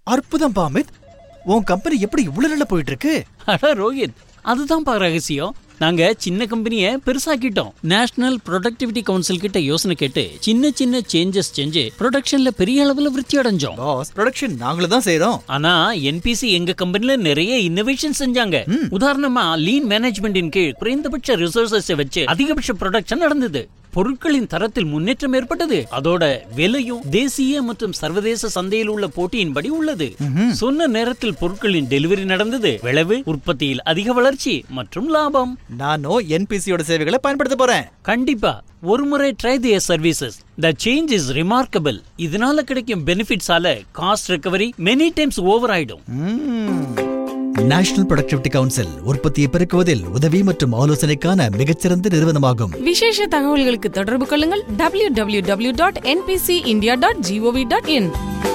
அற்புதம் பாமித் உன் கம்பெனி எப்படி இவ்வளவு நல்லா போயிட்டு இருக்கு அட ரோஹித் அதுதான்ப்பா ரகசியம் நாங்க சின்ன கம்பெனியை பெருசாக்கிட்டோம் நேஷனல் ப்ரொடக்டிவிட்டி கவுன்சில் கிட்ட யோசனை கேட்டு சின்ன சின்ன சேஞ்சஸ் செஞ்சு ப்ரொடக்ஷன்ல பெரிய அளவுல விருத்தி அடைஞ்சோம் பாஸ் ப்ரொடக்ஷன் நாங்களும் தான் செய்றோம் ஆனா என்பிசி எங்க கம்பெனில நிறைய இன்னோவேஷன் செஞ்சாங்க உதாரணமா லீன் மேனேஜ்மெண்டின் கீழ் குறைந்தபட்ச ரிசோர்சஸ் வச்சு அதிகபட்ச ப்ரொடக்ஷன் நடந்தது பொருட்களின் தரத்தில் முன்னேற்றம் ஏற்பட்டது அதோட விலையும் தேசிய மற்றும் சர்வதேச சந்தையில் உள்ள போட்டியின்படி உள்ளது சொன்ன நேரத்தில் பொருட்களின் டெலிவரி நடந்தது விளைவு உற்பத்தியில் அதிக வளர்ச்சி மற்றும் லாபம் நானும் என்பிசியோட சேவைகளை பயன்படுத்த போறேன் கண்டிப்பா ஒரு முறை try the services the change is remarkable இதனால கிடைக்கும் பெனிஃபிட்ஸால cost recovery many times over ஆயிடும் நேஷனல் ப்ரொடக்டிவிட்டி கவுன்சில் உற்பத்தியை பெருக்குவதில் உதவி மற்றும் ஆலோசனைக்கான மிகச்சிறந்த நிறுவனமாகும் விசேஷ தகவல்களுக்கு தொடர்பு கொள்ளுங்கள் www.npcindia.gov.in